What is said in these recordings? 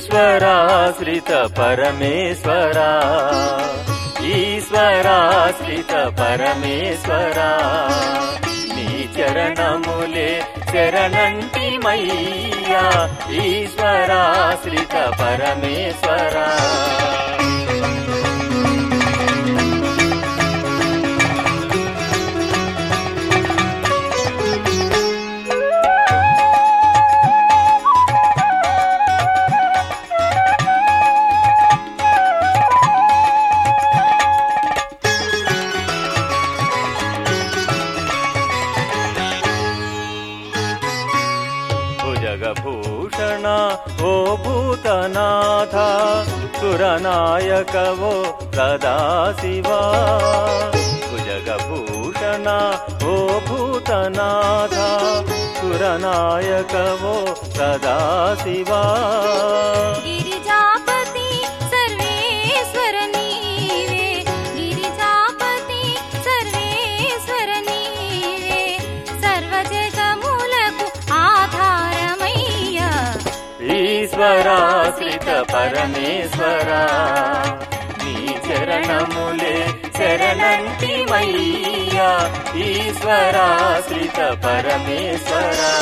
ఈశ్వరాశ్రిత పరమేశ్వరా ఈశ్వరాశ్రిత పరమేశ్వరా నీ చరణములే శరణంటి మయ్యా ఈశ్వరాశ్రిత పరమేశ్వరా భుజగభూషణ ఓ భూతనాథ సురనాయక ఓ సదాశివా భుజగభూషణ ఓ భూతనాథ సురనాయక ఓ సదాశివా గిరిజాపతి సర్వేశ్వర నీవే గిరిజాపతి సర్వేశ్వర నీవే సర్వజగములకు ఆధారమయ్యా ఈశ్వరాశ్రిత పరమేశ్వరా నీ చరణములే శరణంటి మయ్యా ఈశ్వరాశ్రిత పరమేశ్వరా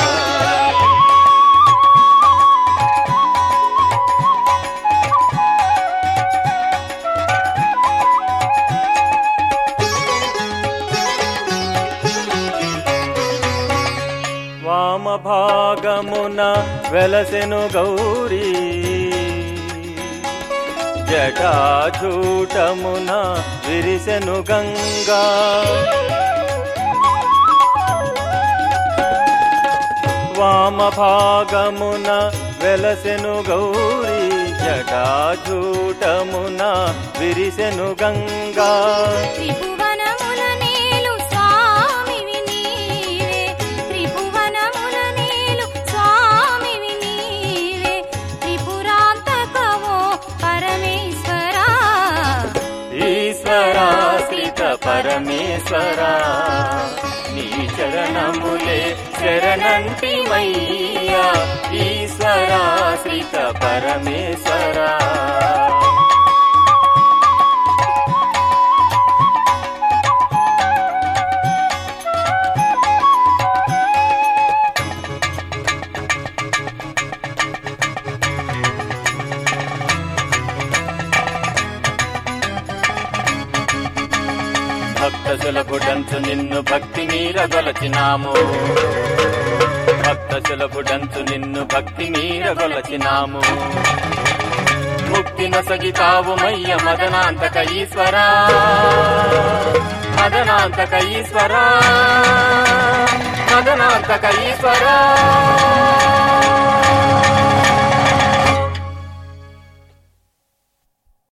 వామభాగమున వెలసెను గౌరీ జటాజూటమున విరిసెను గంగా వామభాగమున వెలసెను గౌరీ జటాజూటమున విరిసెను గంగా త్రిభువనముల నేలు స్వామివి నీవే త్రిభువనముల నేలు స్వామివి నీవే త్రిపురాంతకవో పరమేశ్వరా ఈశ్వరాశ్రిత పరమేశ్వరా నీ చరణములే శరణంటి మయ్యా ఈశ్వరాశ్రిత పరమేశ్వరా భక్త సులభుడంచు నిన్ను భక్తి మీరగొలచినాము భక్త సులభుడంచు నిన్ను భక్తి మీరగొలచినాము ముక్తి నొసగితావు మయ్య మదనాంతక ఈశ్వరా మదనాంతక ఈశ్వరా మదనాంతక ఈశ్వరా